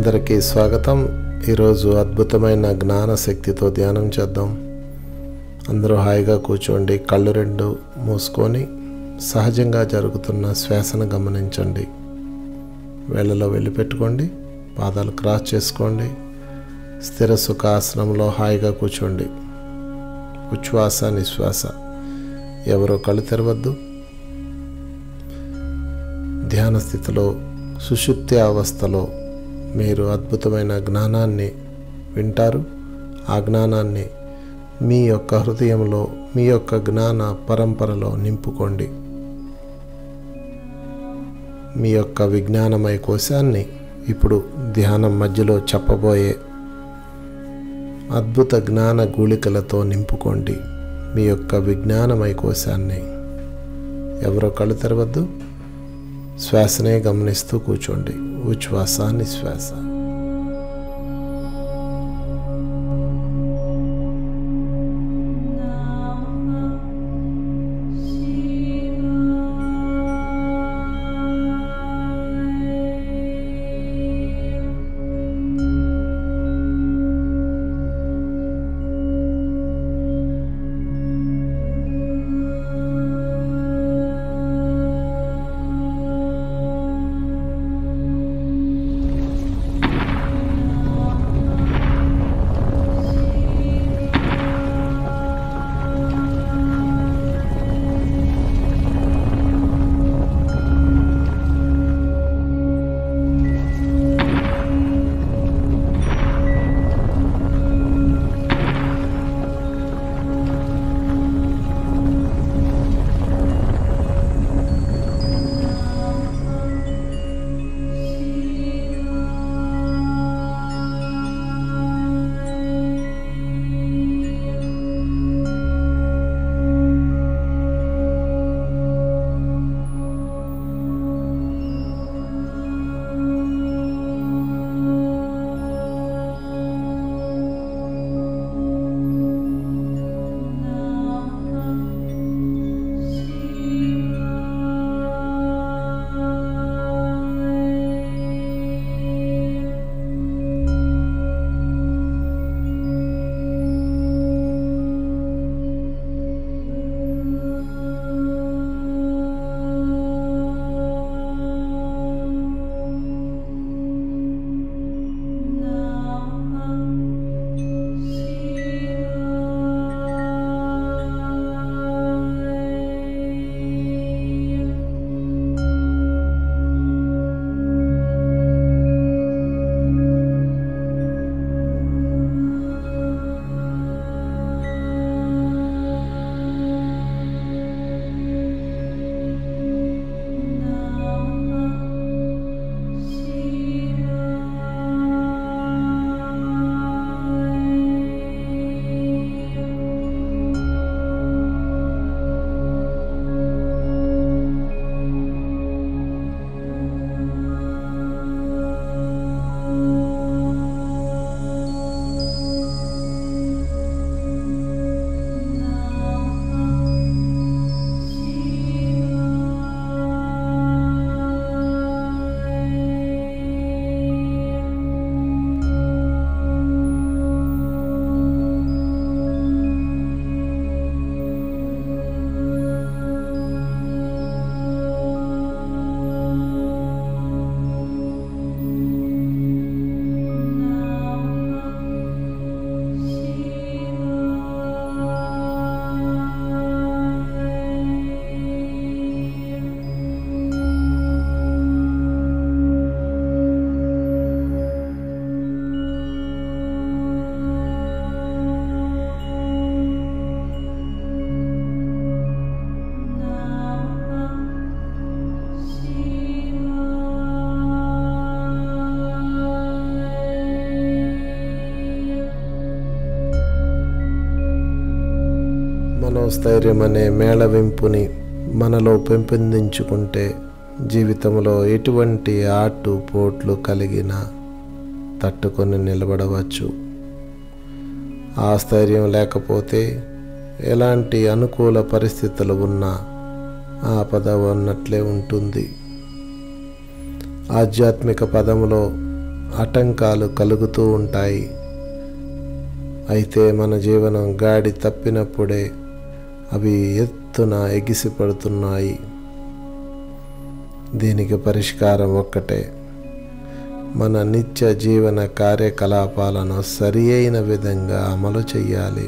అందరికీ స్వాగతం ఈరోజు అద్భుతమైన జ్ఞాన శక్తితో ధ్యానం చేద్దాం అందరూ హాయిగా కూర్చోండి కళ్ళు రెండు మూసుకొని సహజంగా జరుగుతున్న శ్వాసను గమనించండి వేళ్ళలో వెళ్ళి పెట్టుకోండి పాదాలు క్రాస్ చేసుకోండి స్థిర సుఖాసనంలో హాయిగా కూర్చోండి ఉచ్ఛ్వాస నిశ్వాస ఎవరో కళ్ళు తెరవద్దు ధ్యాన స్థితిలో సుషుప్తి అవస్థలో మీరు అద్భుతమైన జ్ఞానాన్ని వింటారు ఆ జ్ఞానాన్ని మీ యొక్క హృదయంలో మీ యొక్క జ్ఞాన పరంపరలో నింపుకోండి మీ యొక్క విజ్ఞానమయ కోశాన్ని ఇప్పుడు ధ్యానం మధ్యలో చెప్పబోయే అద్భుత జ్ఞాన గూళికలతో నింపుకోండి మీ యొక్క విజ్ఞానమయ కోశాన్ని ఎవరో కళ్ళు తెరవద్దు శ్వాసనే గమనిస్తూ కూర్చోండి ఉచ్ఛ్వాస నిశ్వాస మనోస్థైర్యం అనే మేళవింపుని మనలో పెంపొందించుకుంటే జీవితంలో ఎటువంటి ఆటు పోట్లు కలిగినా తట్టుకొని నిలబడవచ్చు ఆ స్థైర్యం లేకపోతే ఎలాంటి అనుకూల పరిస్థితులు ఉన్నా ఆపద ఉన్నట్లే ఉంటుంది ఆధ్యాత్మిక పదంలో ఆటంకాలు కలుగుతూ ఉంటాయి అయితే మన జీవనం గాడి తప్పినప్పుడే అవి ఎత్తున ఎగిసిపడుతున్నాయి దీనికి పరిష్కారం ఒక్కటే మన నిత్య జీవన కార్యకలాపాలను సరి అయిన విధంగా అమలు చేయాలి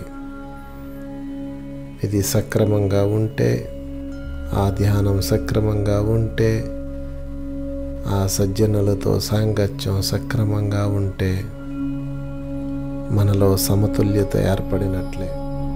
ఇది సక్రమంగా ఉంటే ఆ ధ్యానం సక్రమంగా ఉంటే ఆ సజ్జనులతో సాంగత్యం సక్రమంగా ఉంటే మనలో సమతుల్యత ఏర్పడినట్లే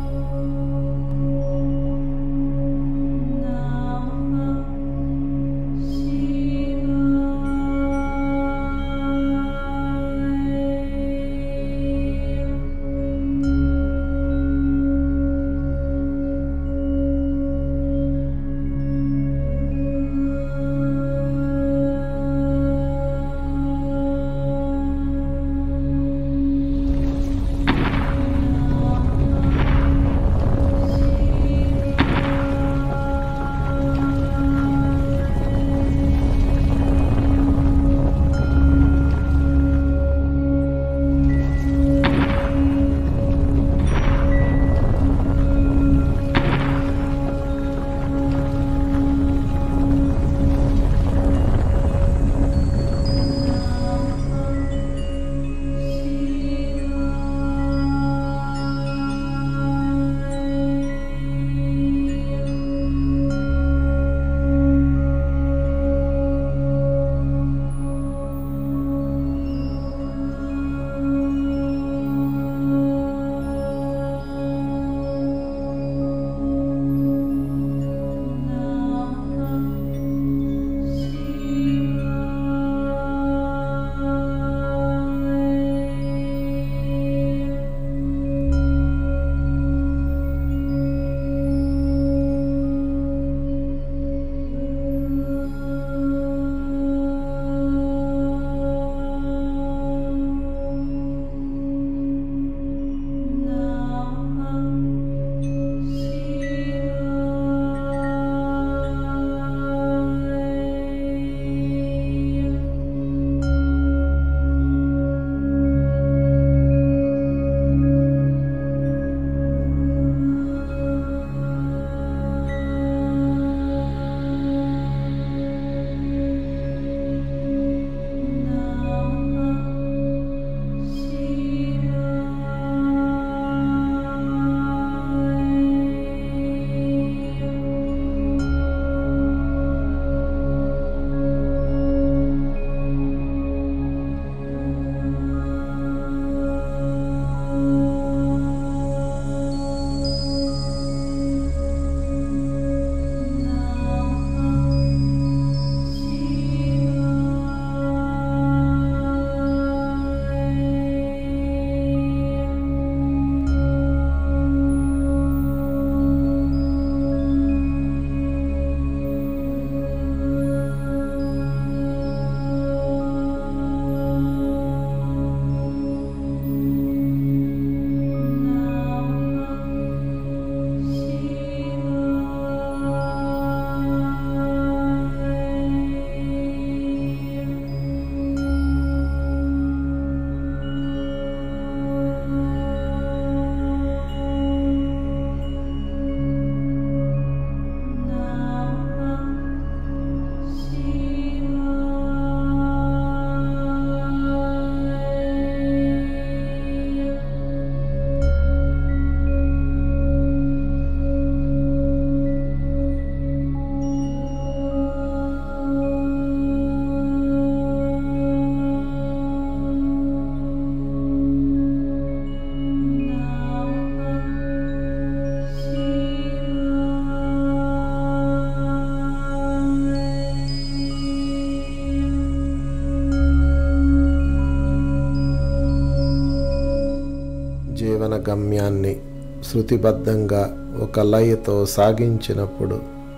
జీవన గమ్యాన్ని శృతిబద్ధంగా ఒక లయతో సాగించినప్పుడు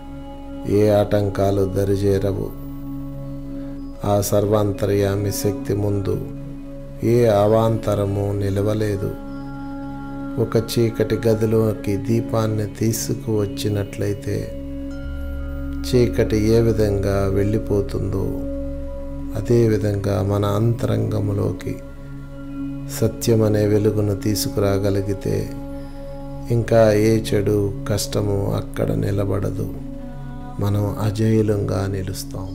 ఏ ఆటంకాలు దరిచేరవు ఆ సర్వాంతర్యామి శక్తి ముందు ఏ అవాంతరము నిలవలేదు ఒక చీకటి గదిలోకి దీపాన్ని తీసుకువచ్చినట్లయితే చీకటి ఏ విధంగా వెళ్ళిపోతుందో అదేవిధంగా మన అంతరంగములోకి సత్యం అనే వెలుగును తీసుకురాగలిగితే ఇంకా ఏ చెడు కష్టము అక్కడ నిలబడదు మనం అజేయులంగా నిలుస్తాం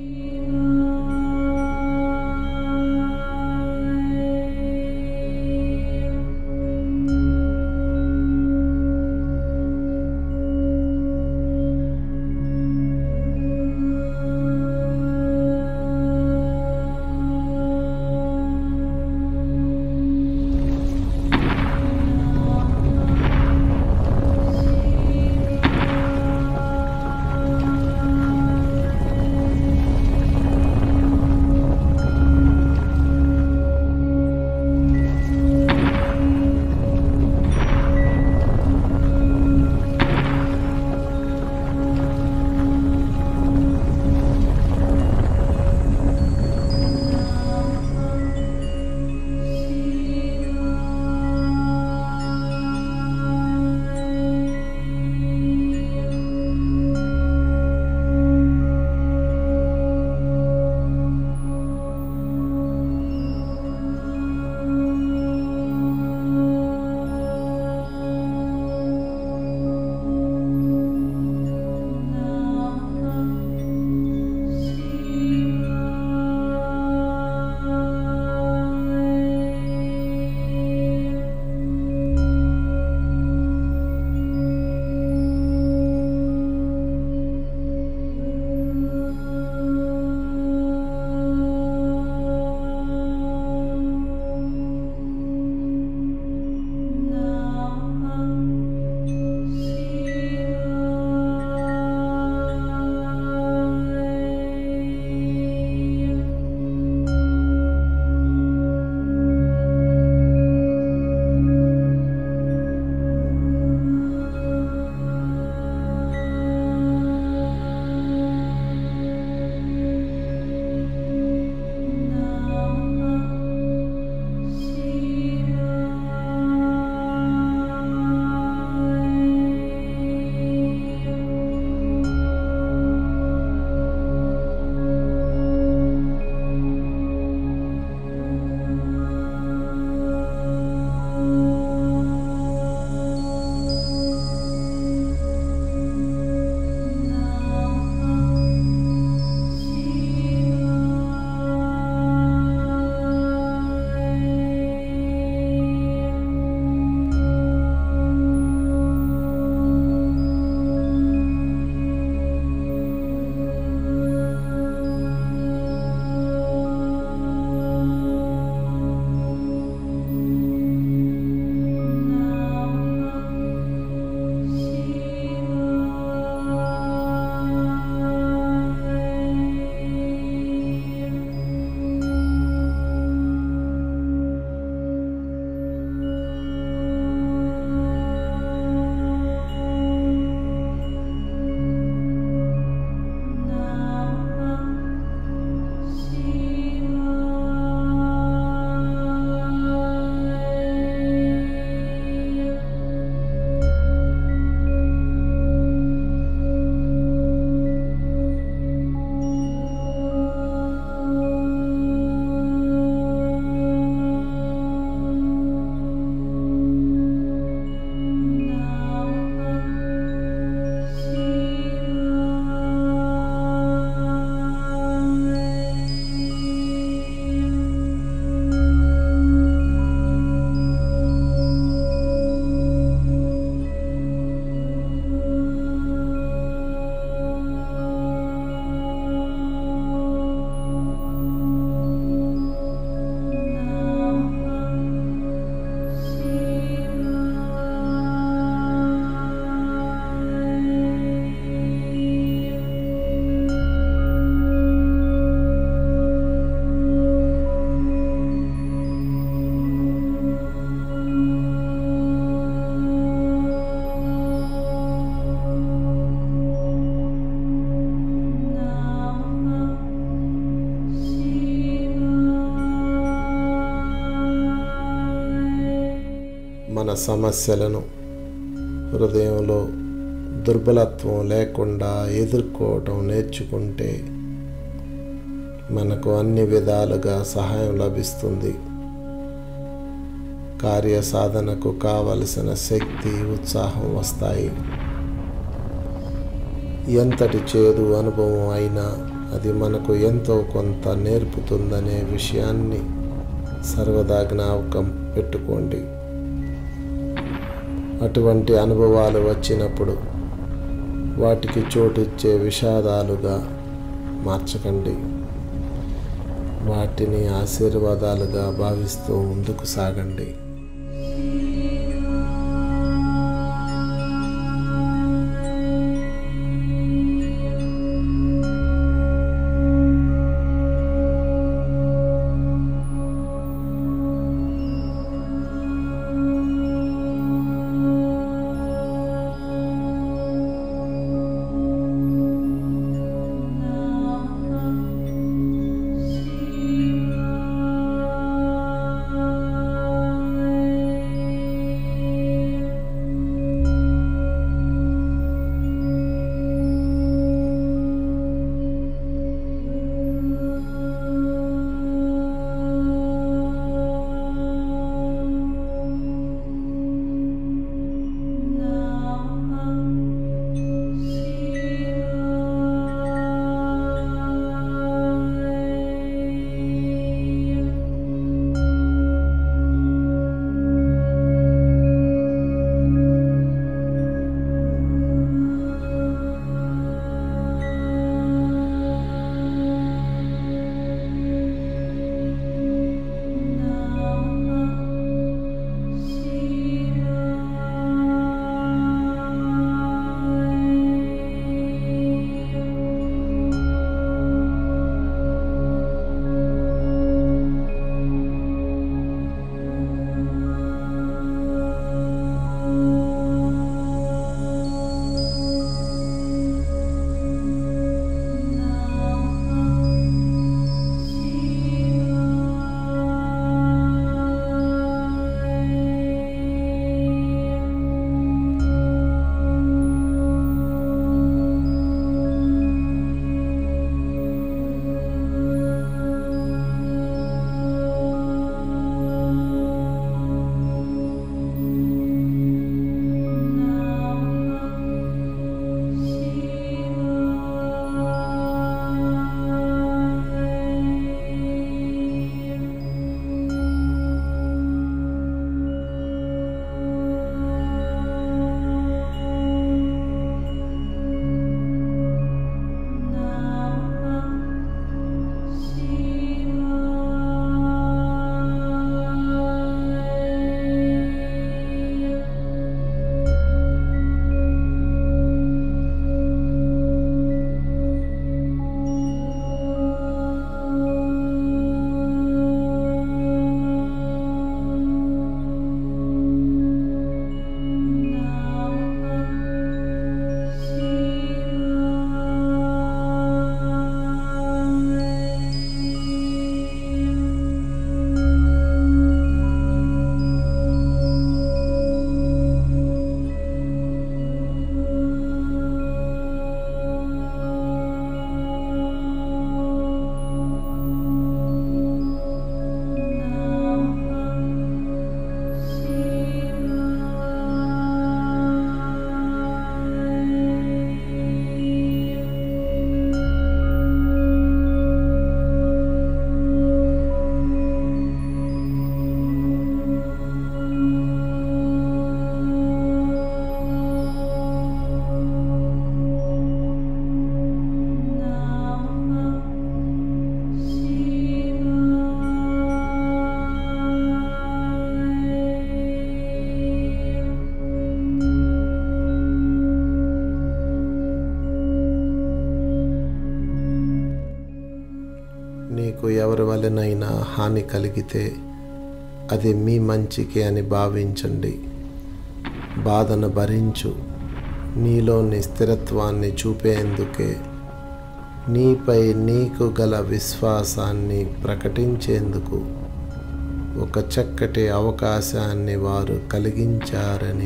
మన సమస్యలను హృదయంలో దుర్బలత్వం లేకుండా ఎదుర్కోవటం నేర్చుకుంటే మనకు అన్ని విధాలుగా సహాయం లభిస్తుంది కార్య సాధనకు కావలసిన శక్తి ఉత్సాహం వస్తాయి ఎంతటి చేదు అనుభవం అయినా అది మనకు ఎంతో కొంత నేర్పుతుందనే విషయాన్ని సర్వదా జ్ఞాపకం పెట్టుకోండి అటువంటి అనుభవాలు వచ్చినప్పుడు వాటికి చోటిచ్చే విషాదాలుగా మార్చకండి వాటిని ఆశీర్వాదాలుగా భావిస్తూ ముందుకు సాగండి మీకు ఎవరి వలనైనా హాని కలిగితే అది మీ మంచికి అని భావించండి బాధను భరించు నీలోని స్థిరత్వాన్ని చూపేందుకే నీపై నీకు గల విశ్వాసాన్ని ప్రకటించేందుకు ఒక చక్కటి అవకాశాన్ని వారు కలిగించారని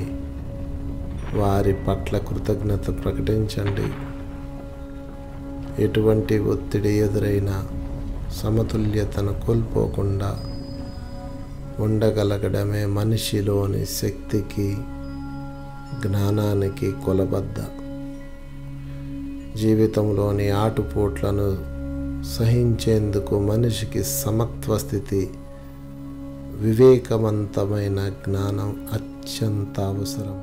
వారి పట్ల కృతజ్ఞత ప్రకటించండి ఎటువంటి ఒత్తిడి ఎదురైనా సమతుల్యతను కోల్పోకుండా ఉండగలగడమే మనిషిలోని శక్తికి జ్ఞానానికి కొలబద్ద జీవితంలోని ఆటుపోట్లను సహించేందుకు మనిషికి సమత్వ స్థితి వివేకవంతమైన జ్ఞానం అత్యంత అవసరం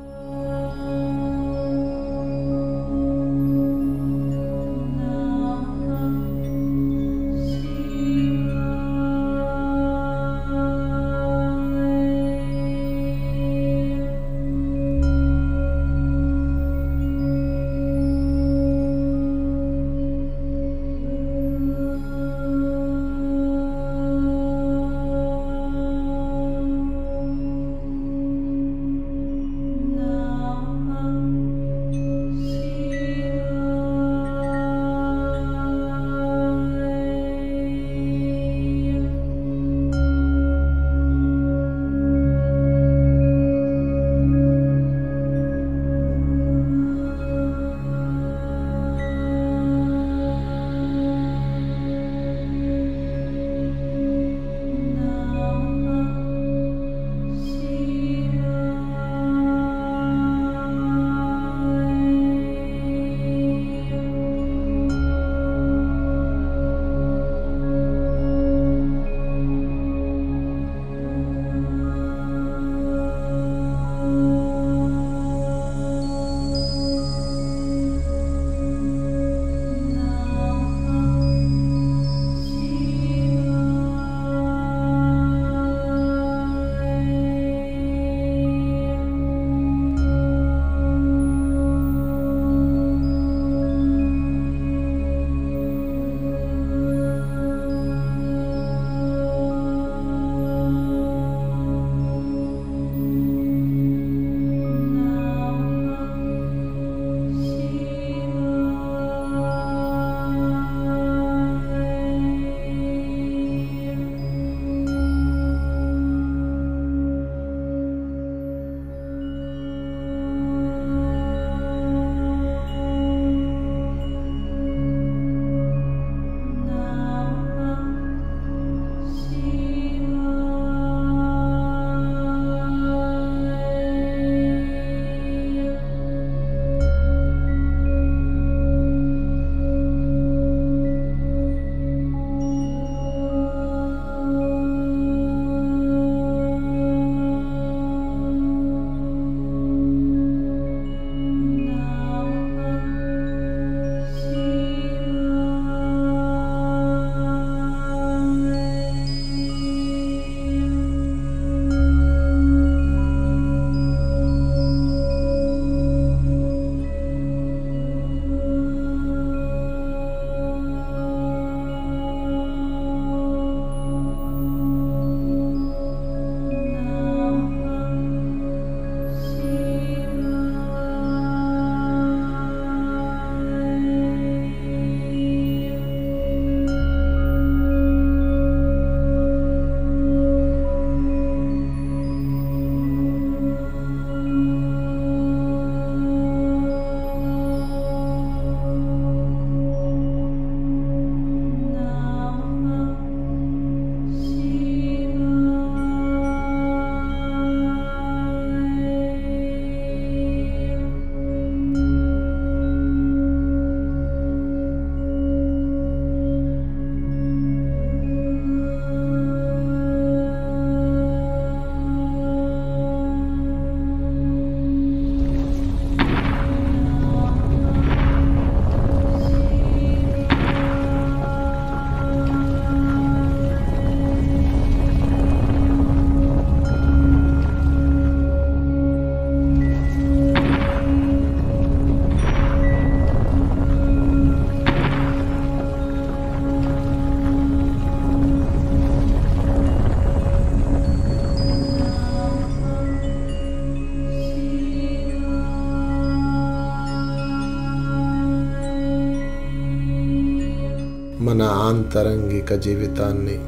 మన ఆంతరంగిక జీవితాన్ని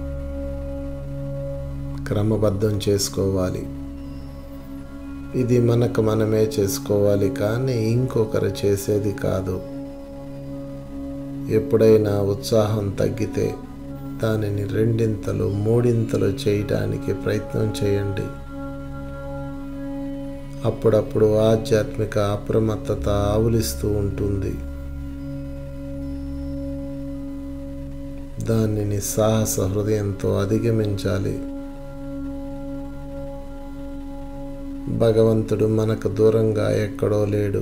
క్రమబద్ధం చేసుకోవాలి ఇది మనకు మనమే చేసుకోవాలి కానీ ఇంకొకరు చేసేది కాదు ఎప్పుడైనా ఉత్సాహం తగ్గితే దానిని రెండింతలు మూడింతలు చేయటానికి ప్రయత్నం చేయండి అప్పుడప్పుడు ఆధ్యాత్మిక అప్రమత్తత ఆవులిస్తూ ఉంటుంది దానిని సాహస హృదయంతో అధిగమించాలి భగవంతుడు మనకు దూరంగా ఎక్కడో లేడు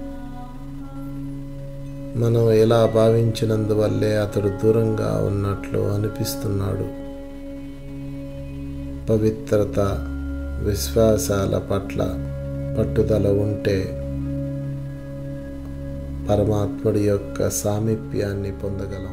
మనం ఎలా భావించినందువల్లే అతడు దూరంగా ఉన్నట్లు అనిపిస్తున్నాడు పవిత్రత విశ్వాసాల పట్ల పట్టుదల ఉంటే పరమాత్ముడి యొక్క సామీప్యాన్ని పొందగలం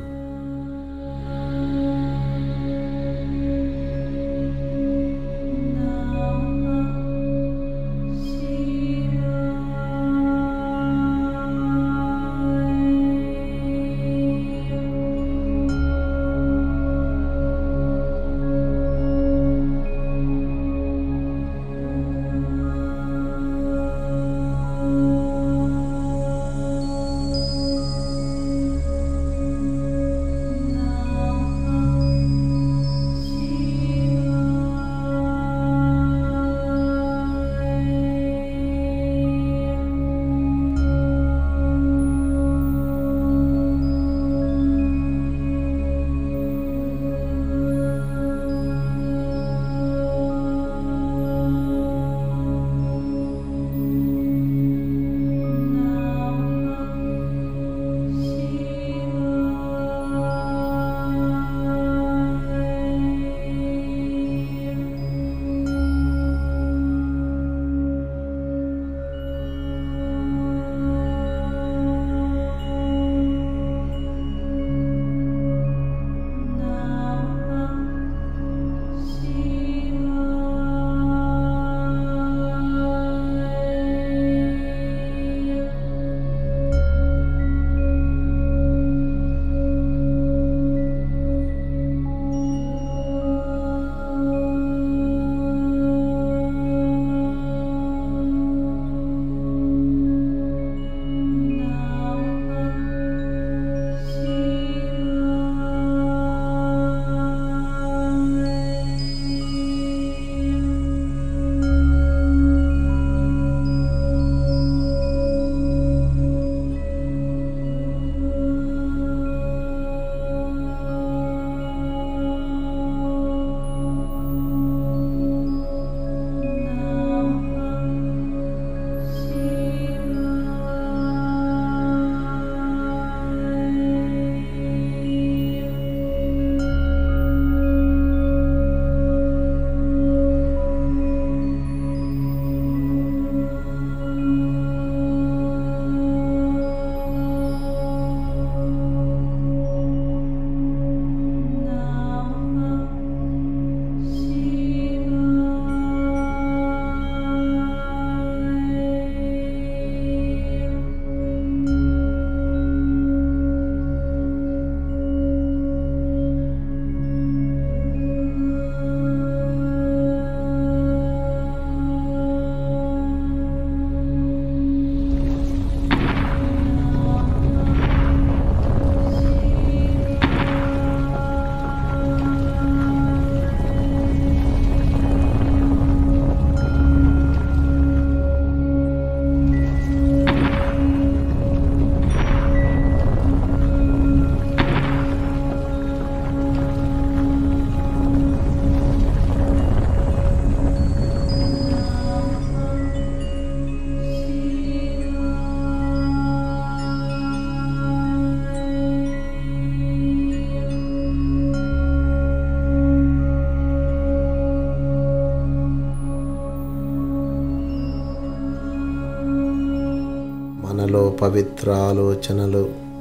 మనలో పవిత్ర ఆలోచనలు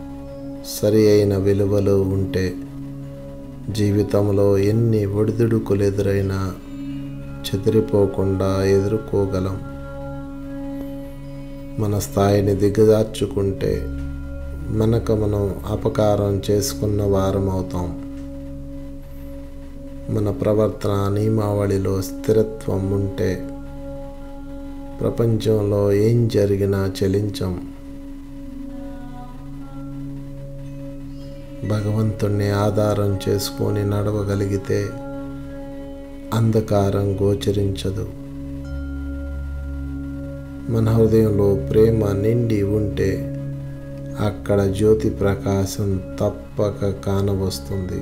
సరి అయిన విలువలు ఉంటే జీవితంలో ఎన్ని ఒడిదుడుకులు ఎదురైనా చెదిరిపోకుండా ఎదుర్కోగలం మన స్థాయిని దిగజార్చుకుంటే మనకు మనం అపకారం చేసుకున్న వారం అవుతాం మన ప్రవర్తన నియమావళిలో స్థిరత్వం ఉంటే ప్రపంచంలో ఏం జరిగినా చలించం భగవంతుణ్ణి ఆధారం చేసుకొని నడవగలిగితే అంధకారం గోచరించదు మన హృదయంలో ప్రేమ నిండి ఉంటే అక్కడ జ్యోతి ప్రకాశం తప్పక కానవస్తుంది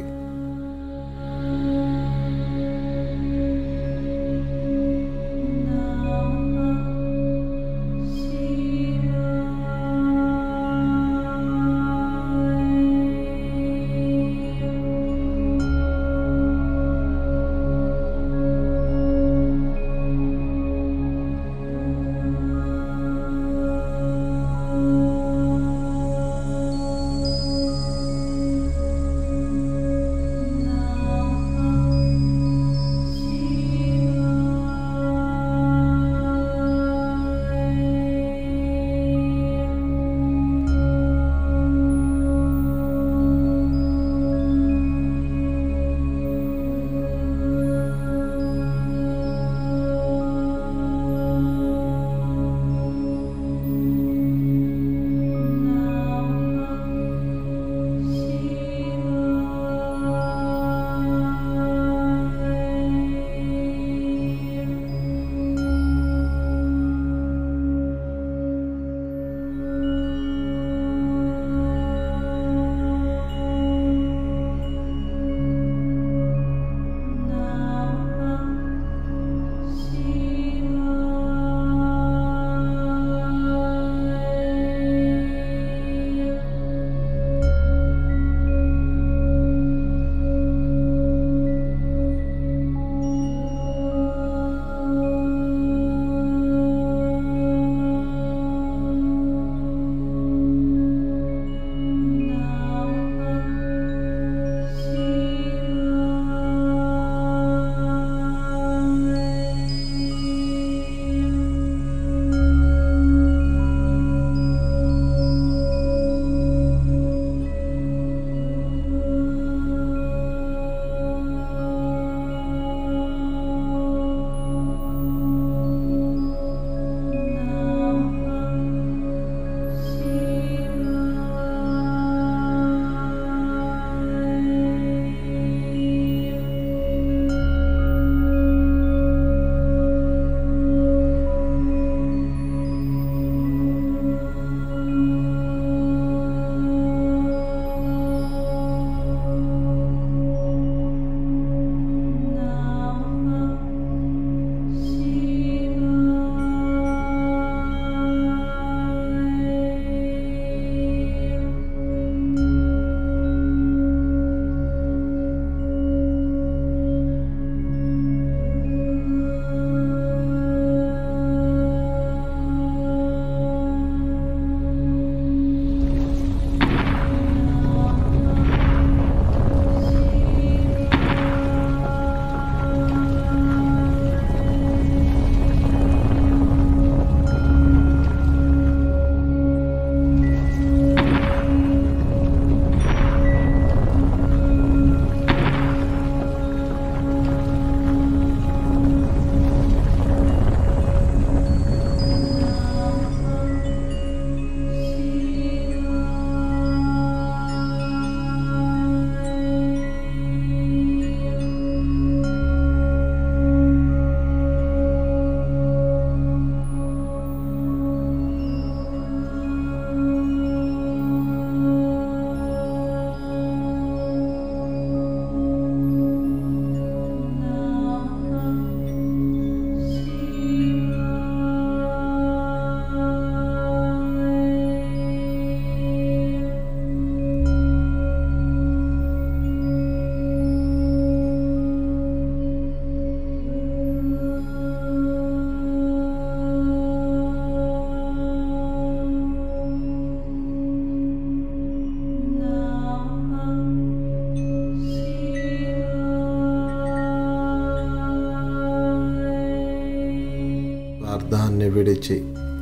స్వార్థాన్ని విడిచి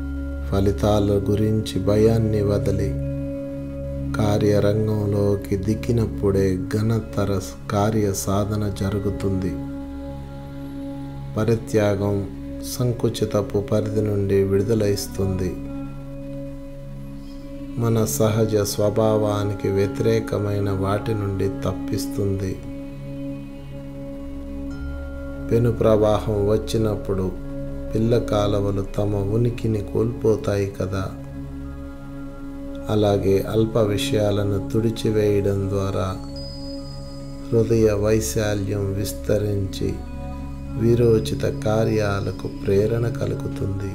ఫలితాల గురించి భయాన్ని వదిలి కార్యరంగంలోకి దిగినప్పుడే ఘనతర కార్య సాధన జరుగుతుంది పరిత్యాగం సంకుచితపు పరిధి నుండి విడుదల ఇస్తుంది మన సహజ స్వభావానికి వ్యతిరేకమైన వాటి నుండి తప్పిస్తుంది పెను ప్రవాహం వచ్చినప్పుడు పిల్ల కాలవలు తమ ఉనికిని కోల్పోతాయి కదా అలాగే అల్ప విషయాలను తుడిచివేయడం ద్వారా హృదయ వైశాల్యం విస్తరించి విరోచిత కార్యాలకు ప్రేరణ కలుగుతుంది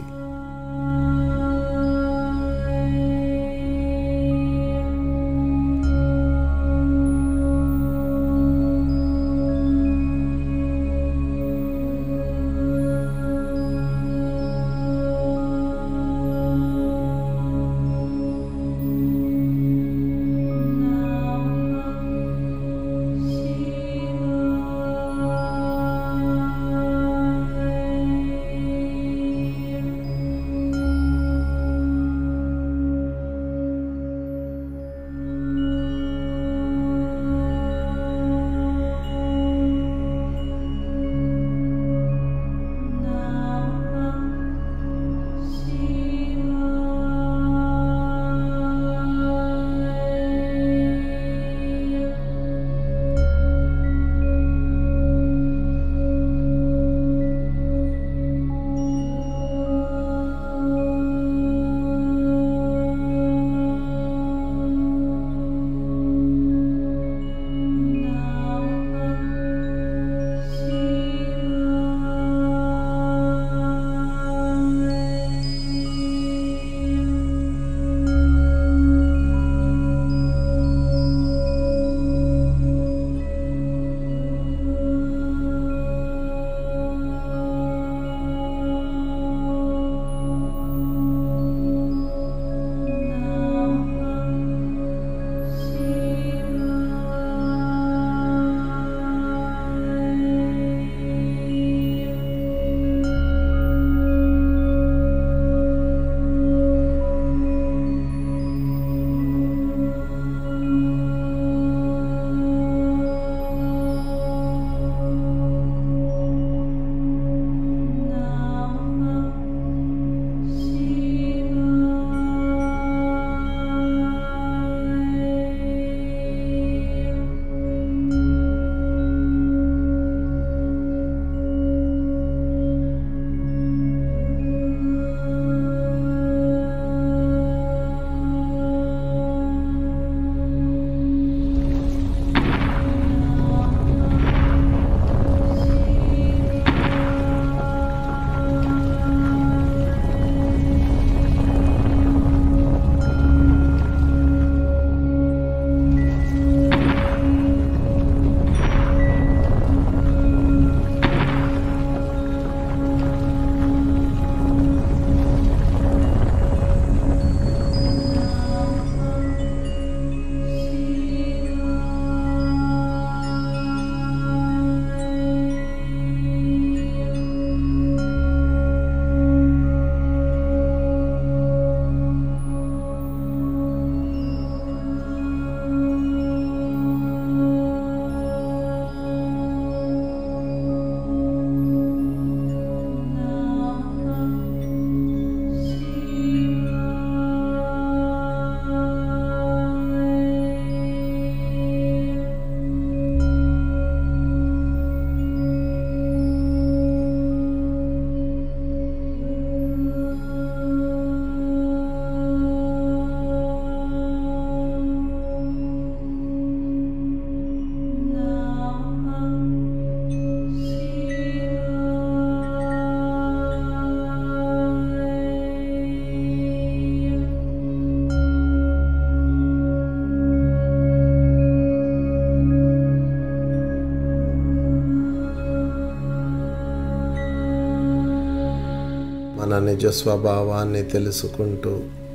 మన నిజ స్వభావాన్ని తెలుసుకుంటూ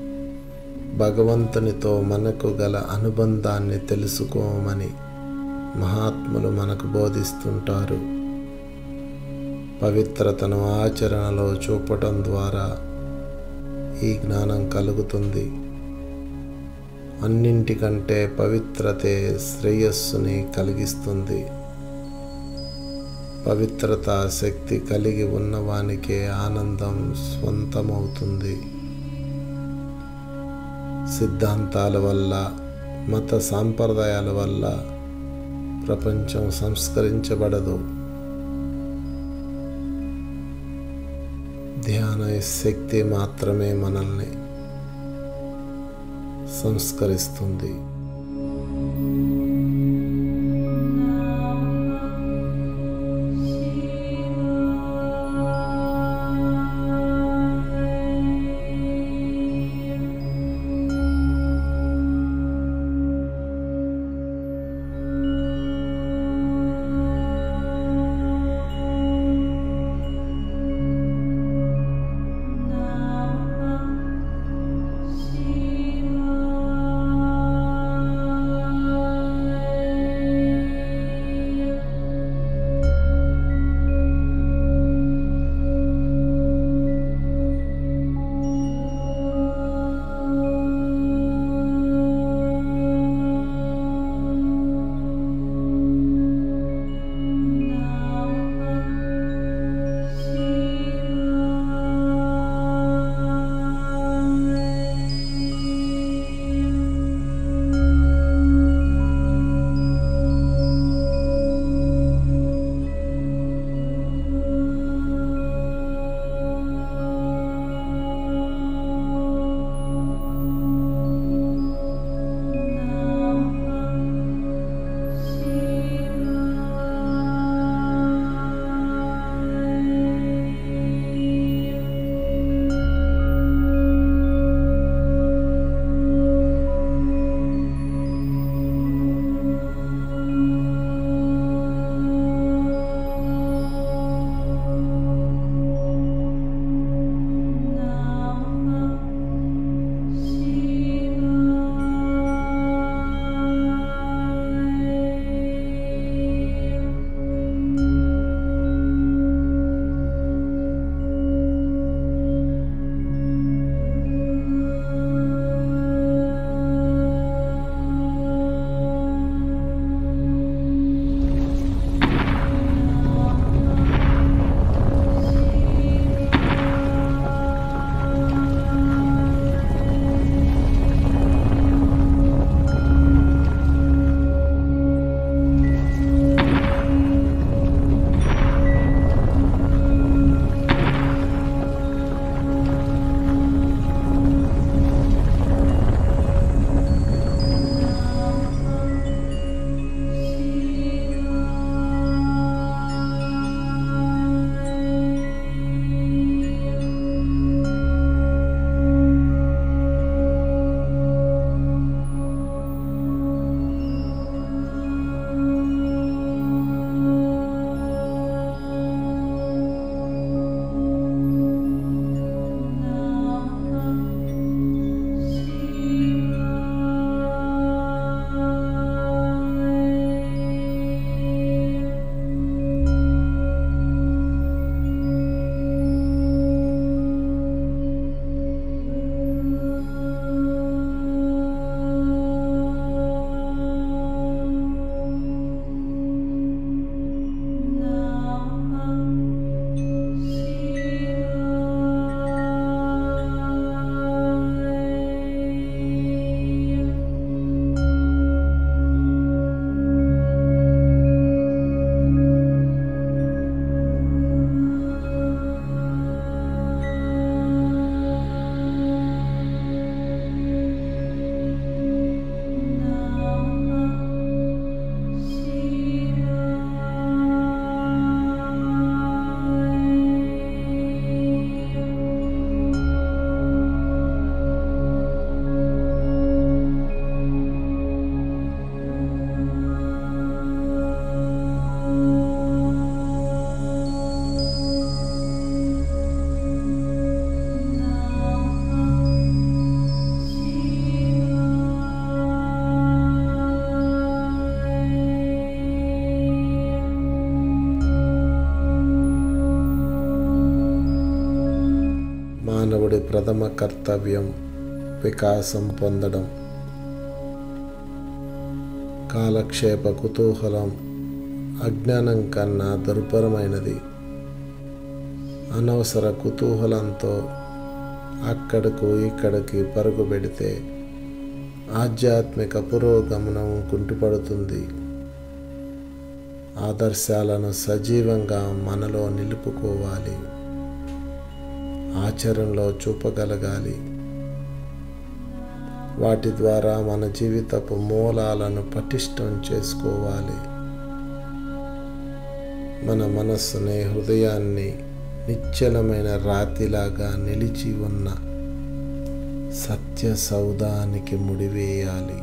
భగవంతునితో మనకు గల అనుబంధాన్ని తెలుసుకోమని మహాత్ములు మనకు బోధిస్తుంటారు పవిత్రతను ఆచరణలో చూపటం ద్వారా ఈ జ్ఞానం కలుగుతుంది అన్నింటికంటే పవిత్రతే శ్రేయస్సుని కలిగిస్తుంది పవిత్రత శక్తి కలిగి ఉన్నవానికే ఆనందం స్వంతమవుతుంది సిద్ధాంతాల వల్ల మత సాంప్రదాయాల వల్ల ప్రపంచం సంస్కరించబడదు ధ్యాన శక్తి మాత్రమే మనల్ని సంస్కరిస్తుంది మానవుడి ప్రథమ కర్తవ్యం వికాసం పొందడం కాలక్షేప కుతూహలం అజ్ఞానం కన్నా దుర్భరమైనది అనవసర కుతూహలంతో అక్కడకు ఇక్కడికి పరుగు పెడితే ఆధ్యాత్మిక పురోగమనం కుంటుపడుతుంది ఆదర్శాలను సజీవంగా మనలో నిలుపుకోవాలి ఆచరణలో చూపగలగాలి వాటి ద్వారా మన జీవితపు మూలాలను పటిష్టం చేసుకోవాలి మన మనస్సుని హృదయాన్ని నిశ్చలమైన రాతిలాగా నిలిచి ఉన్న సత్య సౌదానికి ముడివేయాలి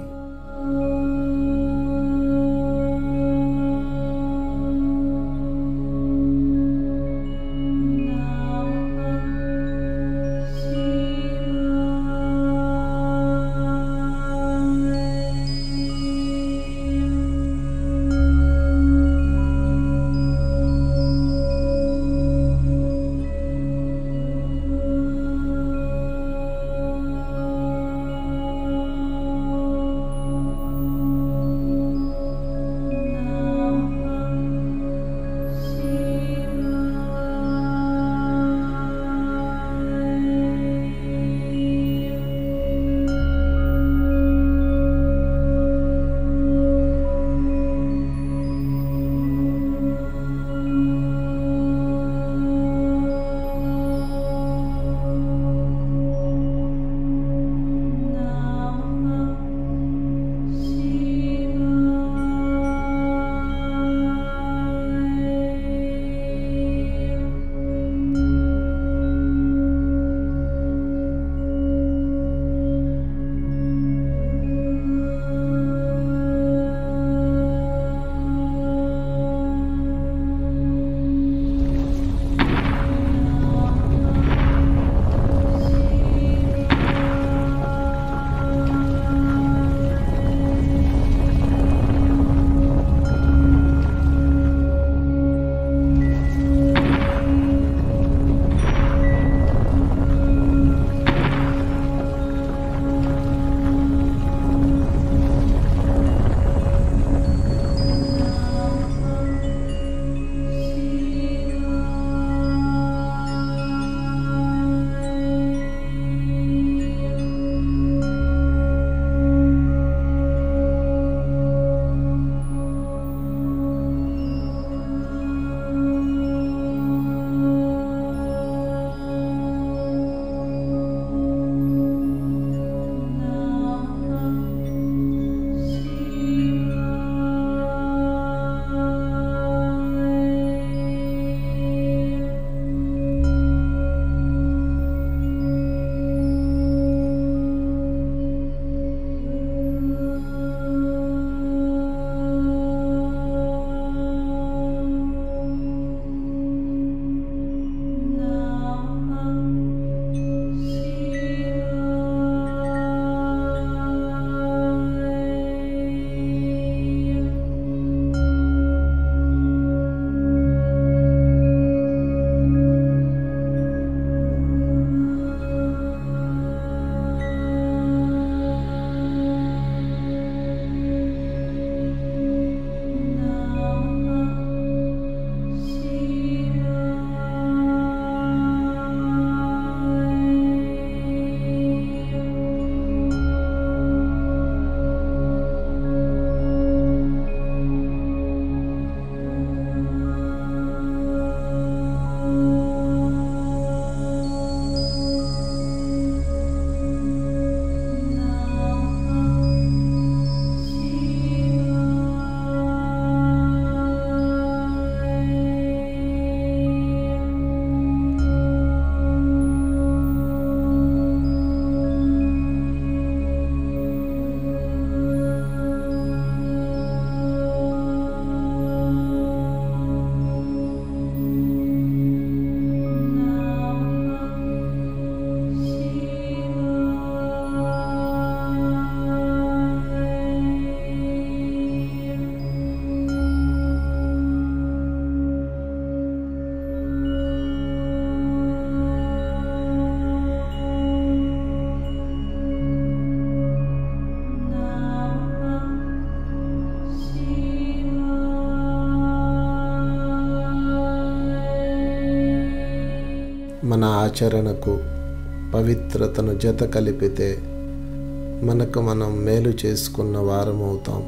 మన ఆచరణకు పవిత్రతను జత కలిపితే మనకు మనం మేలు చేసుకున్న వారం అవుతాం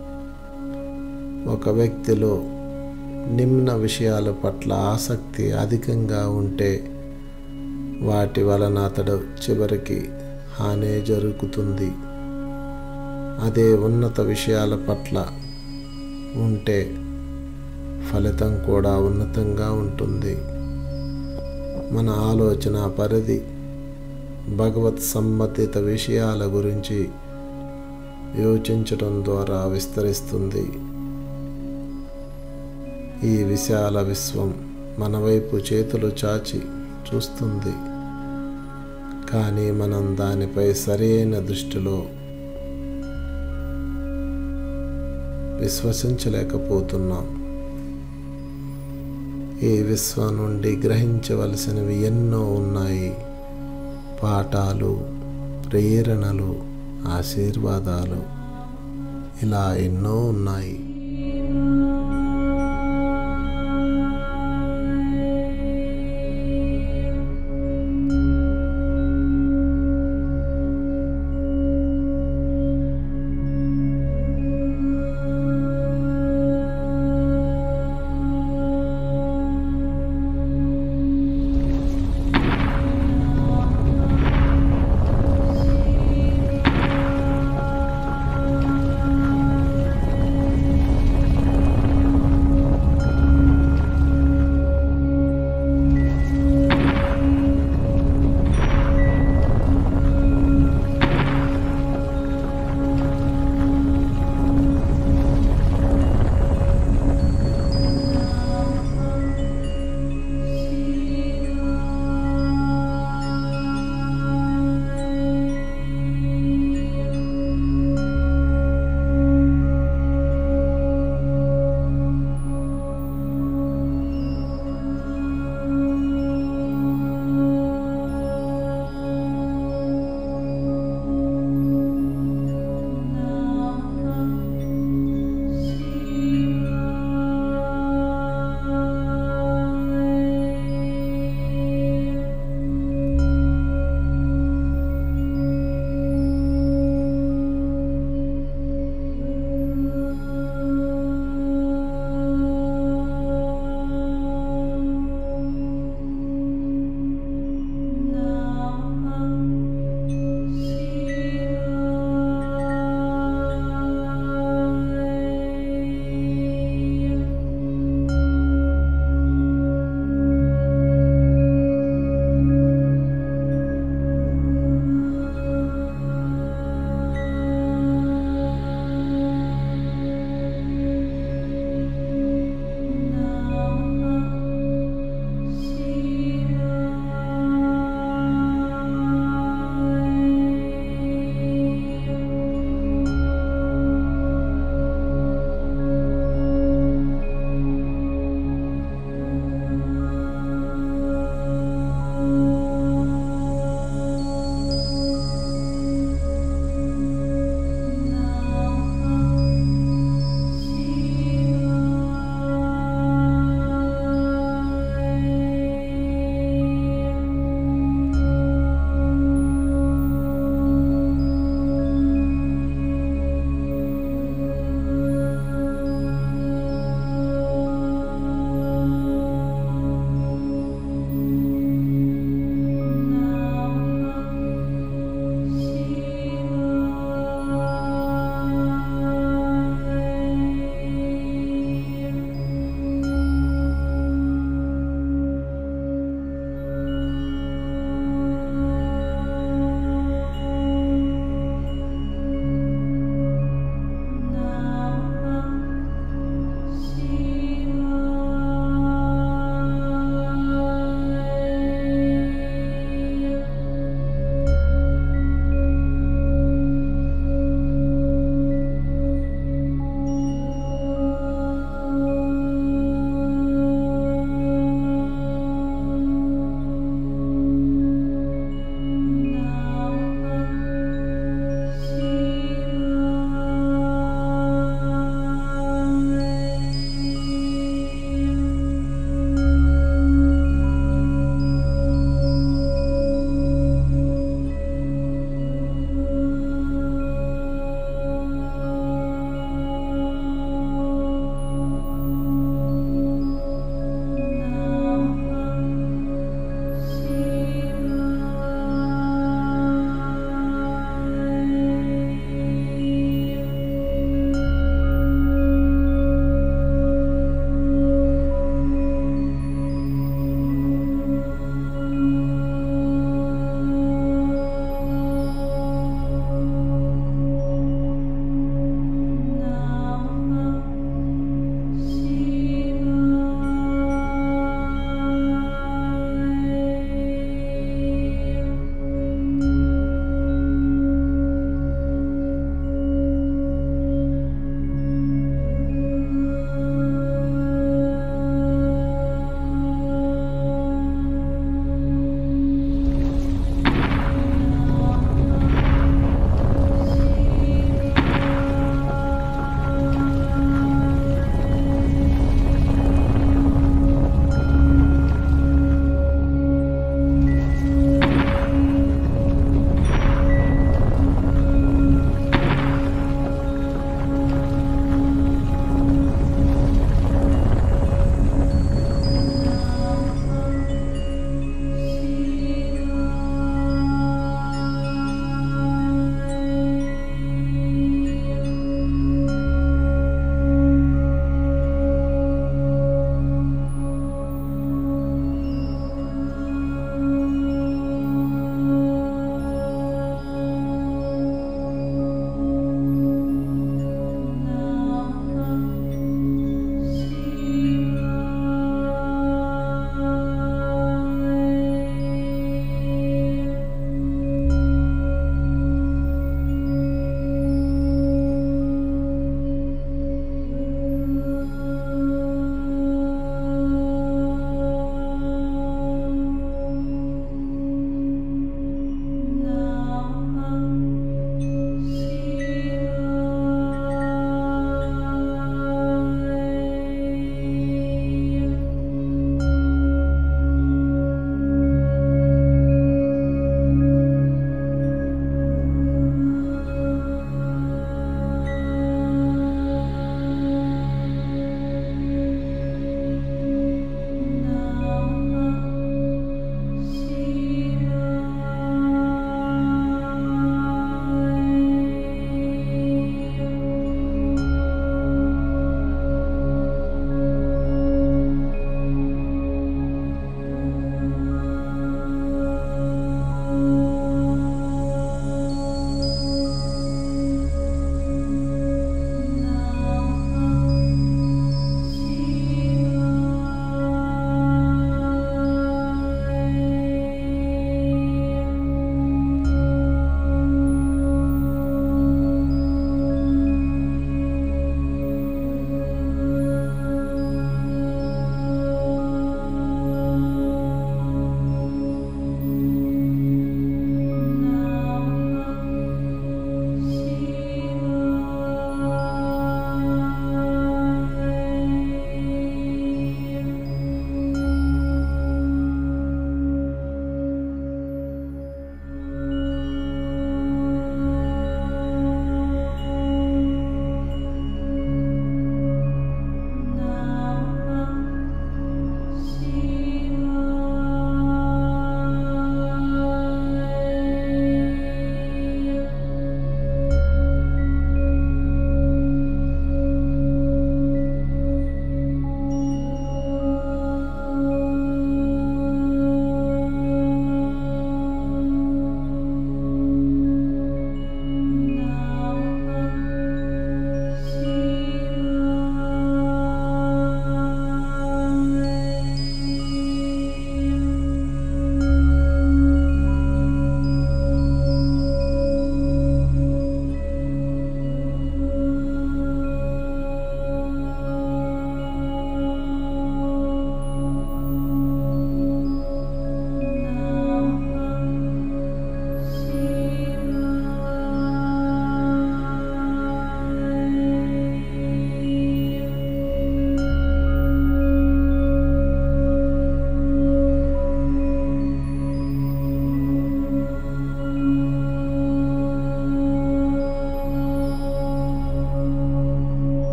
ఒక వ్యక్తిలో నిమ్న విషయాల పట్ల ఆసక్తి అధికంగా ఉంటే వాటి వలన అతడు చివరికి హానే జరుగుతుంది అదే ఉన్నత విషయాల పట్ల ఉంటే ఫలితం కూడా ఉన్నతంగా ఉంటుంది మన ఆలోచన పరిధి భగవత్ సంబంధిత విషయాల గురించి యోచించడం ద్వారా విస్తరిస్తుంది ఈ విశాల విశ్వం మన వైపు చేతులు చాచి చూస్తుంది కానీ మనం దానిపై సరైన దృష్టిలో విశ్వసించలేకపోతున్నాం ఈ విశ్వం నుండి గ్రహించవలసినవి ఎన్నో ఉన్నాయి పాఠాలు ప్రేరణలు ఆశీర్వాదాలు ఇలా ఎన్నో ఉన్నాయి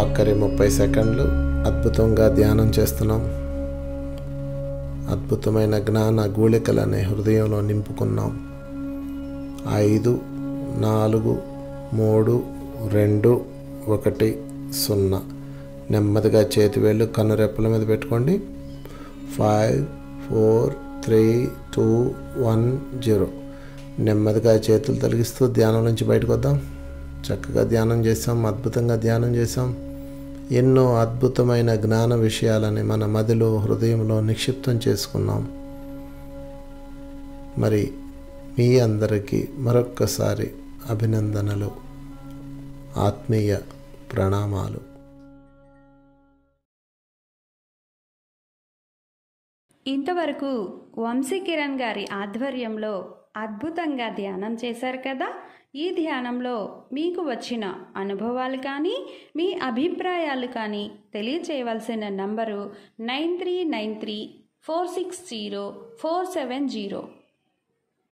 ఆఖరి ముప్పై సెకండ్లు అద్భుతంగా ధ్యానం చేస్తున్నాం అద్భుతమైన జ్ఞాన గూళికలనే హృదయంలో నింపుకున్నాం ఐదు నాలుగు మూడు రెండు ఒకటి సున్నా నెమ్మదిగా చేతి వేళ్ళు కన్నురెప్పల మీద పెట్టుకోండి five four three two one zero నెమ్మదిగా చేతులు తొలగిస్తూ ధ్యానం నుంచి బయటకు వద్దాం చక్కగా ధ్యానం చేసాం అద్భుతంగా ధ్యానం చేసాం ఎన్నో అద్భుతమైన జ్ఞాన విషయాలని మన మదిలో హృదయంలో నిక్షిప్తం చేసుకున్నాం మరి మీ అందరికీ మరొక్కసారి అభినందనలు ఆత్మీయ ప్రణామాలు ఇంతవరకు వంశీ కిరణ్ గారి ఆధ్వర్యంలో అద్భుతంగా ధ్యానం చేశారు కదా ఈ ధ్యానంలో మీకు వచ్చిన అనుభవాలు కానీ మీ అభిప్రాయాలు కానీ తెలియచేయవలసిన number nine three nine three four six zero four seven zero